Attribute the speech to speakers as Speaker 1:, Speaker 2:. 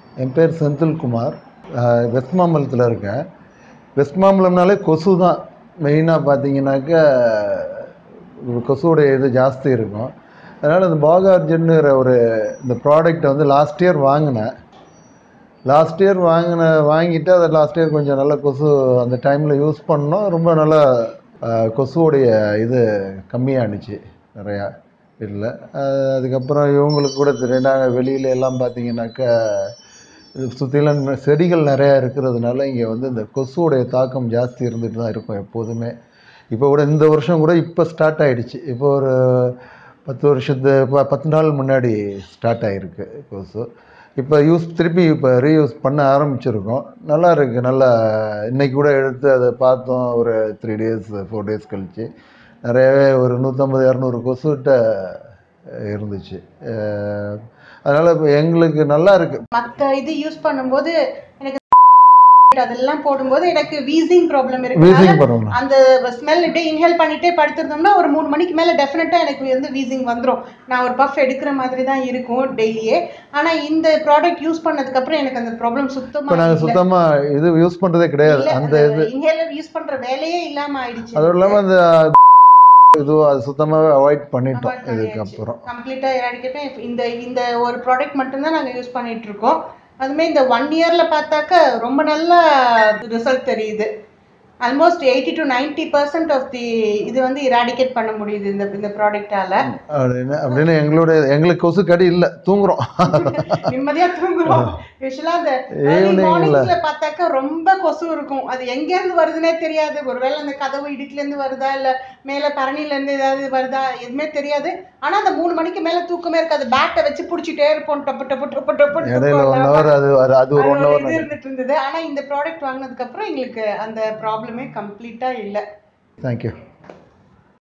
Speaker 1: என் பேர் செந்தில்குமார் அஹ், வெஸ்ட் மாம்பலத்தில் இருக்கேன் வெஸ்ட் மாம்பலம்னாலே கொசு தான் மெயினாக பார்த்தீங்கன்னாக்கா கொசுவோடைய இது ஜாஸ்தி இருக்கும் அதனால் இந்த பாகார்ஜுன்னுங்கிற ஒரு இந்த ப்ராடக்ட்டை வந்து லாஸ்ட் இயர் வாங்கினேன் லாஸ்ட் இயர் வாங்கின வாங்கிட்டு அதை லாஸ்ட் இயர் கொஞ்சம் நல்ல கொசு அந்த டைமில் யூஸ் பண்ணோம் ரொம்ப நல்லா அஹ், கொசுவோடைய இது கம்மியானுச்சு நிறையா வீட்டில் அதுக்கப்புறம் இவங்களுக்கு கூட தெரியும் நாங்கள் வெளியில எல்லாம் பார்த்தீங்கன்னாக்கா இது சுற்றிலும் செடிகள் நிறையா இருக்கிறதுனால இங்கே வந்து இந்த கொசுவோடைய தாக்கம் ஜாஸ்தி இருந்துட்டு தான் இருக்கும் எப்போதுமே இப்போ கூட இந்த வருஷம் கூட இப்போ ஸ்டார்ட் ஆயிடுச்சு இப்போ ஒரு பத்து வருஷத்து ப- பத்து நாள் முன்னாடி ஸ்டார்ட் ஆகிருக்கு கொசு இப்போ யூஸ் திருப்பி இப்போ ரீயூஸ் பண்ண ஆரம்பிச்சிருக்கோம் நல்லா இருக்குது நல்லா இன்னைக்கு கூட எடுத்து அதை பார்த்தோம் ஒரு த்ரீ டேஸ் ஃபோர் டேஸ் கழிச்சு நிறையவே ஒரு நூற்றம்பது இரநூறு கொசுகிட்ட இருந்துச்சு அஹ் அதனால் இப்போ எங்களுக்கு நல்லா இருக்குது
Speaker 2: மத்த இது யூஸ் பண்ணும்போது எனக்கு அதெல்லாம் போடும்போது எனக்கு வீசிங் ப்ராப்ளம் இருக்கு
Speaker 1: வீசிங் பண்ணணும்
Speaker 2: அந்த ஸ்மெல் இப்படியே இன்ஹேல் பண்ணிட்டே படுத்திருந்தோம்னா ஒரு மூணு மணிக்கு மேல டெஃபினட்டா எனக்கு வந்து வீசிங் வந்துரும் நான் ஒரு பஃப் எடுக்கிற மாதிரி தான் இருக்கும் டெய்லியே ஆனா இந்த ப்ராடக்ட் யூஸ் பண்ணதுக்கு அப்புறம் எனக்கு அந்த ப்ராப்ளம்
Speaker 1: இப்போ
Speaker 2: சுத்தமா
Speaker 1: நாங்கள் சுத்தமாக இது யூஸ் பண்ணுறதே கிடையாது அந்த இது
Speaker 2: இன்ஹேலர் யூஸ் பண்ற வேலையே இல்லாம ஆயிடுச்சு
Speaker 1: அதுவும் இல்லாமல் அந்த இதுவும் அது சுத்தமாகவே அவாய்ட் பண்ணிட்டோம் இதுக்கப்புறம்
Speaker 2: கம்ப்ளீட்டா எராடிக்கேட் இந்த இந்த ஒரு ப்ராடக்ட் மட்டும்தான் நாங்க யூஸ் பண்ணிட்டு இருக்கோம் அதுமே இந்த ஒன் இயர்ல பார்த்தாக்க ரொம்ப நல்ல ரிசல்ட் தெரியுது almost eighty to ninety percent of the இது வந்து இராடிகேட் பண்ண முடியுது இந்த இந்த ப்ராடக்டால
Speaker 1: அப்படின்னு அப்படின்னு எங்களுடைய எங்களுக்கு கொசு கடி இல்லை தூங்குறோம்
Speaker 2: நிம்மதியா தூங்குறோம் யூஸ்வலா அந்த
Speaker 1: Evening ல.
Speaker 2: மார்னிங்ஸ்ல பார்த்தாக்க ரொம்ப கொசு இருக்கும் அது எங்க இருந்து வருதுன்னே தெரியாது ஒருவேளை அந்த கதவு இடுக்குல இருந்து வருதா இல்ல மேல பரணில இருந்து ஏதாவது வருதா எதுவுமே தெரியாது ஆனா அந்த மூணு மணிக்கு மேல தூக்கமே இருக்காது பேட்டை வச்சு புடிச்சிட்டே இருப்போம் டப்பு டப்பு டப்பு டப்பு
Speaker 1: இடையில ஒன் ஹவர் அது அது அது ஒரு ஒன்
Speaker 2: அது ஒரு
Speaker 1: ஹவர்
Speaker 2: இது இருந்துட்டு இருந்தது ஆனா இந்த ப்ராடக்ட் வாங்கினதுக்கு அப்புறம் எங்களுக்கு அந்த ப்ராப்ளமே கம்ப்ளீட்டா இல்ல
Speaker 1: தேங்க்யூ